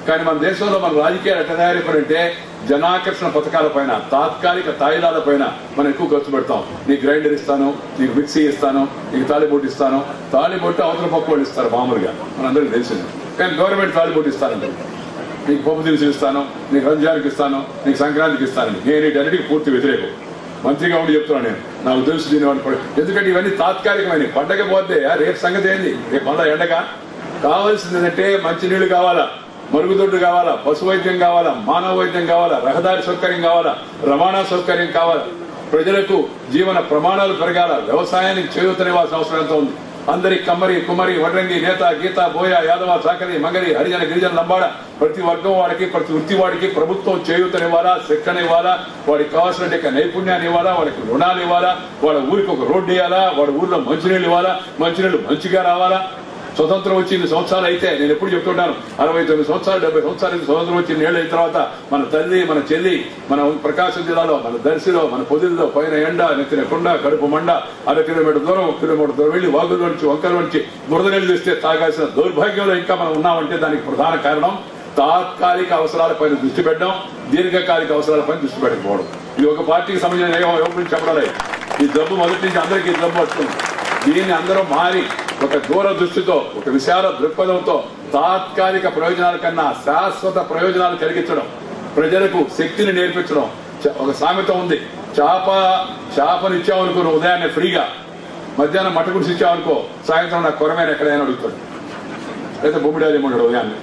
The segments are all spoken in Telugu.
కానీ మన దేశంలో మన రాజకీయాలు ఎట్లా తయారైపోయారంటే జనాకర్షణ పథకాల పైన తాత్కాలిక తాయిలాల పైన మనం ఎక్కువ ఖర్చు పెడతాం నీకు గ్రైండర్ ఇస్తాను నీకు మిక్సీ ఇస్తాను నీకు తాలిబొట్టు ఇస్తాను తాలిబొట్టు అవతల పక్క వాళ్ళు ఇస్తారు మామూలుగా మనందరికీ తెలిసింది కానీ గవర్నమెంట్ తాలిబొట్టు ఇస్తారంటే నీకు పప్పు దినుసులు ఇస్తాను నీకు రంజానికి ఇస్తాను నీకు సంక్రాంతికి ఇస్తాను నేను వీటన్నిటికీ పూర్తి వ్యతిరేకం మంత్రిగా ఉండి చెప్తున్నాను నేను నాకు తెలుసు దీని వాడిని పడ- ఎందుకంటే ఇవన్నీ తాత్కాలికమైన పండగ పోతే ఆ రేపు సంగతి ఏంది రేపు మళ్ళా ఎండగా కావాల్సింది ఏంటంటే మంచి నీళ్లు కావాలా మరుగుదొడ్డు కావాలా పశు వైద్యం కావాలా మానవ వైద్యం కావాలా రహదారి సౌకర్యం కావాలా రవాణా సౌకర్యం కావాలా ప్రజలకు జీవన ప్రమాణాలు పెరగాల వ్యవసాయానికి చేయూతనివ్వాల్సిన అవసరం ఎంత ఉంది అందరి కమ్మరి కుమ్మరి వడ్రంగి నేత గీత బోయ యాదవ చాకరి మగరి హరిజన గిరిజన లంబాడ ప్రతి వర్గం వాడికి ప్రతి వృత్తి వాడికి ప్రభుత్వం చేయూతనివ్వాలా శిక్షణ ఇవ్వాలా వాడికి కావాల్సిన నైపుణ్యాన్ని ఇవ్వాలా వాడికి రుణాలు ఇవ్వాలా వాళ్ళ ఊరికి ఒక రోడ్డు ఇవ్వాలా వాడి ఊర్లో మంచినీళ్ళు ఇవ్వాలా మంచినీళ్ళు మంచిగా రావాలా స్వతంత్రం వచ్చి ఇన్ని సంవత్సరాలు అయితే నేను ఎప్పుడు చెప్తుంటాను అరవై తొమ్మిది సంవత్సరాలు డెబ్బై సంవత్సరాలు ఇంత స్వతంత్రం వచ్చి ఏళ్ళు అయిన తర్వాత మన తల్లి మన చెల్లి మన ప్రకాశం జిల్లాలో మన దర్శిలో మన పొదిల్లో పైన ఎండ నెత్తిన కొండ కడుపు మండ అర కిలోమీటర్ దూరం ఒక కిలోమీటర్ దూరం వెళ్ళి వాగుల నుంచి వంకల నుంచి బురద నీళ్ళు తెస్తే తాగాల్సిన దౌర్భాగ్యంలో ఇంకా మనం ఉన్నామంటే దానికి ప్రధాన కారణం తాత్కాలిక అవసరాలపైన దృష్టి పెట్టడం దీర్ఘకాలిక అవసరాలపైన దృష్టి పెట్టకపోవడం ఇది ఒక పార్టీకి సంబంధించిన ఏమో ఎవరి చెప్పడం లేదు ఈ జబ్బు మొదటి నుంచి అందరికీ ఈ జబ్బు వస్తుంది దీన్ని అందరూ మారి ఒక దూర దృష్టితో ఒక విశాల దృక్పథంతో తాత్కాలిక ప్రయోజనాల కన్నా శాశ్వత ప్రయోజనాలు కలిగించడం ప్రజలకు శక్తిని నేర్పించడం చ- ఒక సామెత ఉంది చేప చేపనిచ్చావనుకో నువ్వు ఉదయాన్నే ఫ్రీగా మధ్యాహ్నం మట్ట గుడిసి ఇచ్చావనుకో సాయంత్రం నాకు కొరమైన ఎక్కడైనా అడుగుతాడు లేదా బొమ్మిడాలు ఏమంటాడు ఉదయాన్నే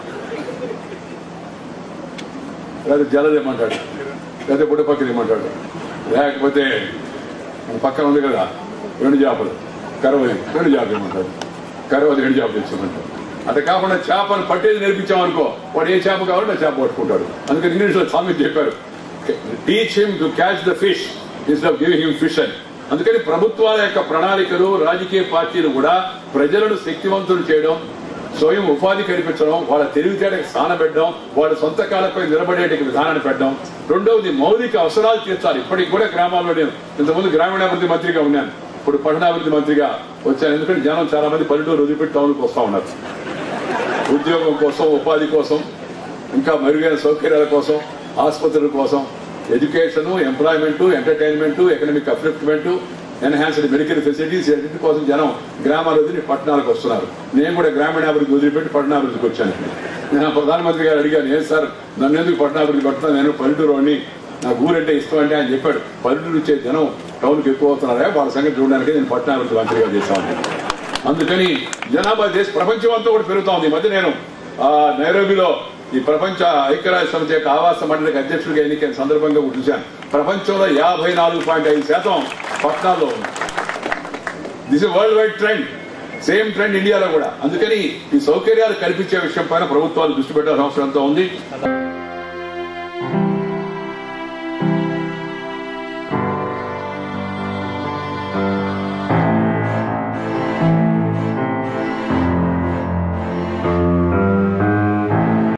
లేదా జలది ఏమంటాడు లేదా బుడ్డపక్కలు ఏమంటాడు లేకపోతే మన పక్కన ఉంది కదా రెండు చేపలు కరవది రెండు చేపలు ఏమంటాడు కరవది రెండు చేపలు ఇచ్చామంటాడు అట్లా కాకుండా చేపను పట్టేది నేర్పించామనుకో వాడు ఏ చేప కావాలంటే ఆ చేప పట్టుకుంటాడు అందుకని ఇంగ్లీష్ లో స్వామి చెప్పారు teach him to catch the fish instead of giving him fish అని అందుకని ప్రభుత్వాల యొక్క ప్రణాళికలు రాజకీయ పార్టీలు కూడా ప్రజలను శక్తివంతులు చేయడం స్వయం ఉపాధి కల్పించడం వాళ్ళ తెలివితేటకి స్థానపెట్టడం వాళ్ళ సొంత కాలపై నిలబడేటికి విధానాన్ని పెట్టడం రెండవది మౌలిక అవసరాలు తీర్చాలి ఇప్పటికి కూడా గ్రామాల్లో నేను ఇంతకుముందు గ్రామీణాభివృద్ధి మంత్రిగా ఉన్నాను ఇప్పుడు పట్టణాభివృద్ధి మంత్రిగా వచ్చాను ఎందుకంటే జనం చాలా మంది పల్లెటూరు వదిలిపెట్టి టౌన్కి వస్తా ఉన్నారు ఉద్యోగం కోసం ఉపాధి కోసం ఇంకా మెరుగైన సౌకర్యాల కోసం ఆసుపత్రుల కోసం education employment entertainment economic upliftment enhanced medical facilities వీటి కోసం జనం గ్రామాల వదిలి పట్టణాలకు వస్తున్నారు నేను కూడా గ్రామీణాభివృద్ధి వదిలిపెట్టి పట్టణాభివృద్ధికి వచ్చాను నేను ఆ ప్రధానమంత్రి గారు అడిగాను ఏం సార్ నన్ను ఎందుకు పట్టణాభివృద్ధి పడుతున్నా నేను పల్లెటూరు వాడిని నాకు ఊరంటే ఇష్టం అంటే ఆయన చెప్పాడు పల్లెటూరు వచ్చే జనం టౌన్కి ఎక్కువ అవుతున్నారా వాళ్ళ సంగతి చూడడానికి నేను పట్టణాభివృద్ధి మంత్రిగా చేశాను అందుకని జనాభా దేశ ప్రపంచం అంతా కూడా పెరుగుతా ఉంది ఈ మధ్య నేను ఆ నైరోబిలో ఈ ప్రపంచ ఐక్యరాజ్య సమితి యొక్క ఆవాస మండలికి అధ్యక్షుడిగా ఎన్నికైన సందర్భంగా కూడా చూశాను ప్రపంచంలో యాభై నాలుగు పాయింట్ ఐదు శాతం పట్టణాల్లో ఉంది this world wide trend same trend ఇండియాలో కూడా అందుకని ఈ సౌకర్యాలు కల్పించే విషయం పైన ప్రభుత్వాలు దృష్టి పెట్టాల్సిన అవసరం ఎంతో ఉంది